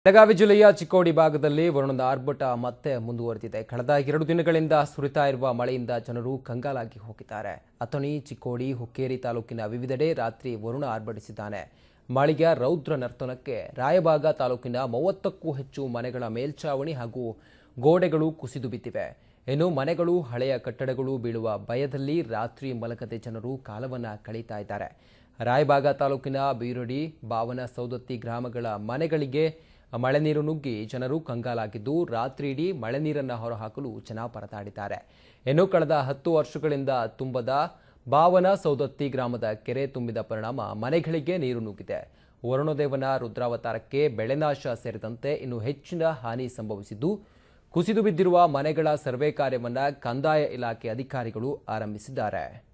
ಬೆಳಗಾವಿ ಜಿಲ್ಲೆಯ ಚಿಕ್ಕೋಡಿ ಭಾಗದಲ್ಲಿ ವರುಣದ ಆರ್ಭಟ ಮತ್ತೆ ಮುಂದುವರೆದಿದೆ ಕಳೆದ ಎರಡು ದಿನಗಳಿಂದ ಸುರಿತಾ ಇರುವ ಮಳೆಯಿಂದ ಜನರು ಕಂಗಾಲಾಗಿ ಹೋಗಿದ್ದಾರೆ ಅಥಣಿ ಚಿಕ್ಕೋಡಿ ಹುಕ್ಕೇರಿ ತಾಲೂಕಿನ ವಿವಿಧೆಡೆ ರಾತ್ರಿ ವರುಣ ಆರ್ಭಟಿಸಿದ್ದಾನೆ ಮಳೆಯ ರೌದ್ರ ನರ್ತನಕ್ಕೆ ರಾಯಬಾಗ ತಾಲೂಕಿನ ಮೂವತ್ತಕ್ಕೂ ಹೆಚ್ಚು ಮನೆಗಳ ಮೇಲ್ಛಾವಣಿ ಹಾಗೂ ಗೋಡೆಗಳು ಕುಸಿದು ಬಿದ್ದಿವೆ ಇನ್ನು ಮನೆಗಳು ಹಳೆಯ ಕಟ್ಟಡಗಳು ಬೀಳುವ ಭಯದಲ್ಲಿ ರಾತ್ರಿ ಮಲಗದೆ ಜನರು ಕಾಲವನ್ನ ಕಳೀತಾ ಇದ್ದಾರೆ ರಾಯಬಾಗ ತಾಲೂಕಿನ ಬೀರಡಿ ಬಾವನ ಸೌದತ್ತಿ ಗ್ರಾಮಗಳ ಮನೆಗಳಿಗೆ ಮಳೆ ನೀರು ನುಗ್ಗಿ ಜನರು ಕಂಗಾಲಾಗಿದ್ದು ರಾತ್ರಿ ಇಡೀ ಮಳೆ ನೀರನ್ನು ಹೊರಹಾಕಲು ಜನ ಪರದಾಡಿದ್ದಾರೆ ಇನ್ನು ಕಳೆದ ಹತ್ತು ವರ್ಷಗಳಿಂದ ತುಂಬದ ಬಾವನ ಸೌದತ್ತಿ ಗ್ರಾಮದ ಕೆರೆ ತುಂಬಿದ ಪರಿಣಾಮ ಮನೆಗಳಿಗೆ ನೀರು ನುಗ್ಗಿದೆ ವರುಣದೇವನ ರುದ್ರಾವತಾರಕ್ಕೆ ಬೆಳೆನಾಶ ಸೇರಿದಂತೆ ಇನ್ನು ಹೆಚ್ಚಿನ ಹಾನಿ ಸಂಭವಿಸಿದ್ದು ಕುಸಿದು ಬಿದ್ದಿರುವ ಮನೆಗಳ ಸರ್ವೆ ಕಾರ್ಯವನ್ನ ಕಂದಾಯ ಇಲಾಖೆ ಅಧಿಕಾರಿಗಳು ಆರಂಭಿಸಿದ್ದಾರೆ